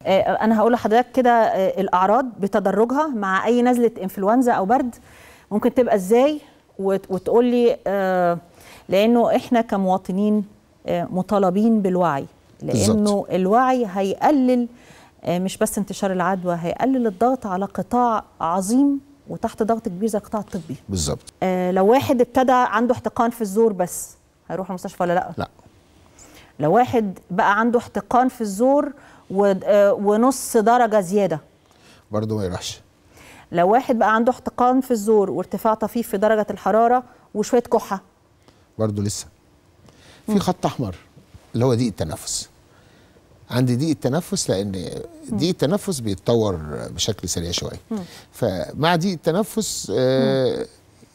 آه، انا هقول لحضرتك كده آه، الاعراض بتدرجها مع اي نزله انفلونزا او برد ممكن تبقى ازاي وت- وتقول لي آه، لانه احنا كمواطنين آه، مطالبين بالوعي لانه بالظبط. الوعي هيقلل آه، مش بس انتشار العدوى هيقلل الضغط على قطاع عظيم وتحت ضغط كبير زي القطاع الطبي بالظبط آه، لو واحد ابتدى عنده احتقان في الزور بس هيروح المستشفى ولا لا لا لو واحد بقى عنده احتقان في الزور و- آه، ونص درجه زياده برضه ما يروحش لو واحد بقى عنده احتقان في الزور وارتفاع طفيف في درجه الحراره وشويه كحه برضه لسه في خط احمر اللي هو ضيق التنفس عندي ضيق التنفس لان ضيق التنفس بيتطور بشكل سريع شويه فمع ضيق التنفس آه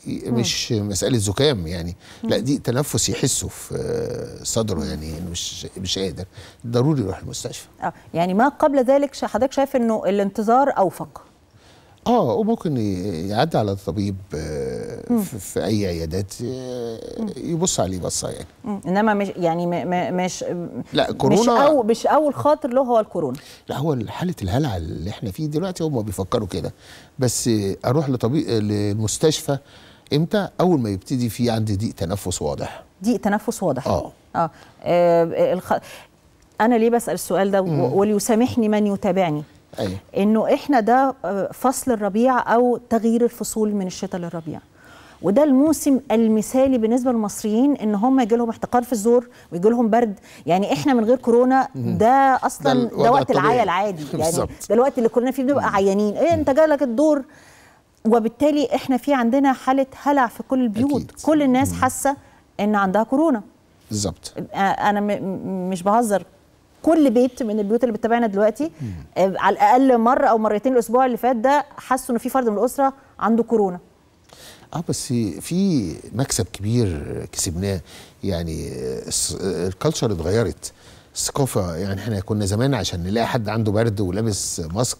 مش مساله زكام يعني لا ضيق تنفس يحسه في آه، صدره يعني إنه مش مش قادر ضروري يروح المستشفى آه، يعني ما قبل ذلك ش- حضرتك شايف انه الانتظار اوفق اه وممكن ي- يعدي على طبيب آه، في, في اي عيادات آه، يبص عليه بصه يعني مم. انما مش يعني م م مش لا مش كورونا أو مش اول خاطر له هو الكورونا لا هو حالة الهلع اللي احنا فيه دلوقتي هم بيفكروا كده بس اروح لطبيب للمستشفى امتى اول ما يبتدي في عندي ضيق تنفس واضح ضيق تنفس واضح اه اه, آه الخ... انا ليه بسال السؤال ده و- وليسامحني من يتابعني ايوه انه احنا ده آه، فصل الربيع او تغيير الفصول من الشتاء للربيع وده الموسم المثالي بالنسبه للمصريين ان هم يجي لهم احتقان في الزور ويجي لهم برد يعني احنا من غير كورونا ده اصلا ده ده, الوضع وقت الطبيعي. العيا العادي يعني بالظبط. ده الوقت اللي كلنا فيه بنبقى عيانين ايه انت جالك الدور وبالتالي احنا في عندنا حاله هلع في كل البيوت أكيد. كل الناس حاسه ان عندها كورونا بالظبط آه، انا م- م- مش بهزر كل بيت من البيوت اللي بتتابعنا دلوقتي آه، على الاقل مره او مرتين الاسبوع اللي فات ده حسوا ان في فرد من الاسره عنده كورونا اه بس في مكسب كبير كسبناه يعني الس- الكالتشر اتغيرت الثقافه يعني احنا كنا زمان عشان نلاقي حد عنده برد ولابس ماسك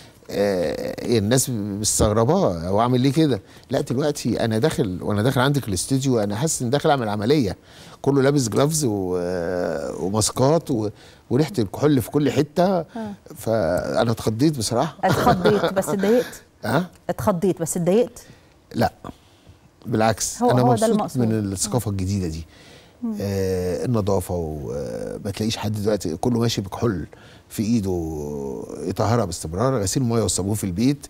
آه الناس مستغرباه هو عامل ليه كده لا دلوقتي انا داخل وانا داخل عندك الاستوديو انا حاسس ان داخل اعمل عمليه كله لابس جلافز و- وماسكات و- وريحه الكحول في كل حته فانا اتخضيت بصراحه اتخضيت بس اتضايقت ها اتخضيت بس اتضايقت لا بالعكس هو- انا هو ده مبسوط المقصود. من الثقافه الجديده دي آه النظافه وما تلاقيش حد دلوقتي كله ماشي بكحول في ايده يطهرها باستمرار غسيل الميه والصابون في البيت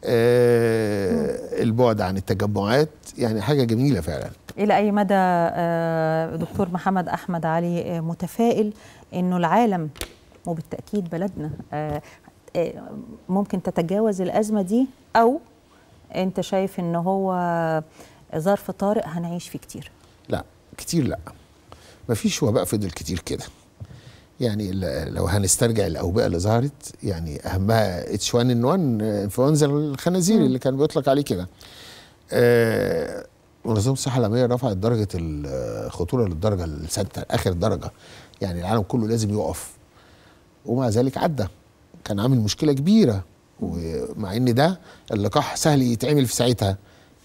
آه البعد عن التجمعات يعني حاجه جميله فعلا الى اي مدى آه، دكتور محمد احمد علي آه، متفائل انه العالم وبالتاكيد بلدنا آه، آه، ممكن تتجاوز الازمه دي او انت شايف ان هو ظرف طارئ هنعيش فيه كتير لا كتير لا مفيش وباء فضل كتير كده يعني ل- لو هنسترجع الاوبئه اللي ظهرت يعني اهمها اتش 1 ان 1 انفلونزا الخنازير اللي كان بيطلق عليه كده آه منظمه الصحه العالميه رفعت درجه الخطوره للدرجه السادسه اخر درجه يعني العالم كله لازم يقف ومع ذلك عدى كان عامل مشكله كبيره ومع ان ده اللقاح سهل يتعمل في ساعتها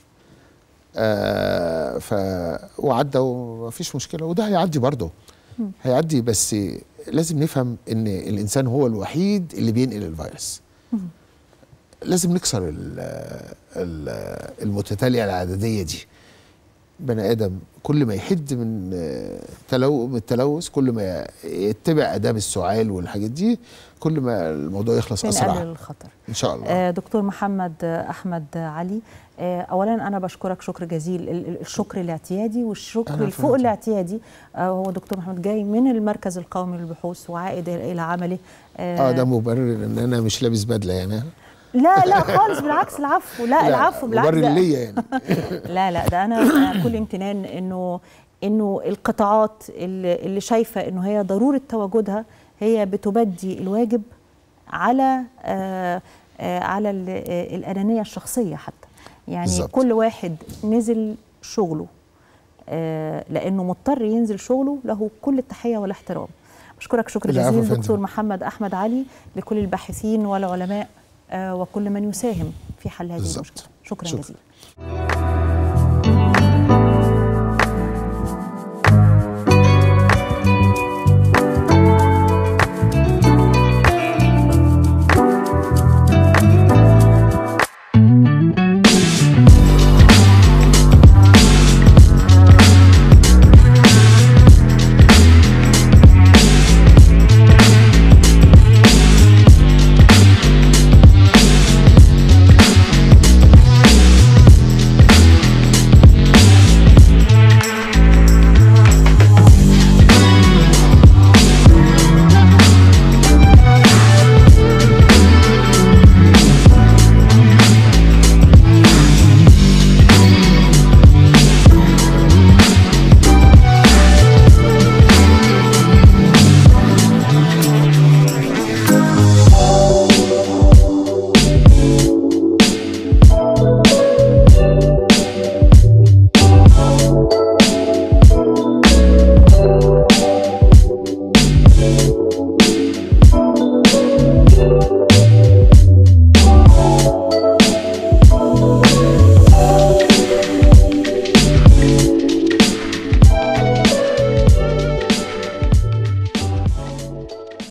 آه ف وعدى ومفيش مشكله وده هيعدي برضه هيعدي بس لازم نفهم ان الانسان هو الوحيد اللي بينقل الفيروس لازم نكسر ال ال المتتاليه العدديه دي بني ادم كل ما يحد من آه، تلو من التلوث كل ما يتبع اداب السعال والحاجات دي كل ما الموضوع يخلص بنقلل اسرع الخطر ان شاء الله آه، دكتور محمد آه، احمد علي آه، اولا انا بشكرك شكر جزيل ال- ال- الشكر الاعتيادي والشكر أنا الفوق فهمت. الاعتيادي آه، هو دكتور محمد جاي من المركز القومي للبحوث وعائد الى عمله اه ده مبرر ان انا مش لابس بدله يعني لا لا خالص بالعكس العفو لا, العفو بالعكس مبرر ده- ليا يعني لا لا ده انا أنا كل امتنان انه انه القطاعات اللي, اللي شايفه انه هي ضروره تواجدها هي بتبدي الواجب على آه آه على ال- آه الانانيه الشخصيه حتى يعني بالظبط. بالزبط. كل واحد نزل شغله آه لانه مضطر ينزل شغله له كل التحيه والاحترام بشكرك شكر العفو يا جزيل فندم. دكتور محمد احمد علي لكل الباحثين والعلماء آه وكل من يساهم في حل هذه بالظبط. المشكله شكرا, شكرا. جزيلا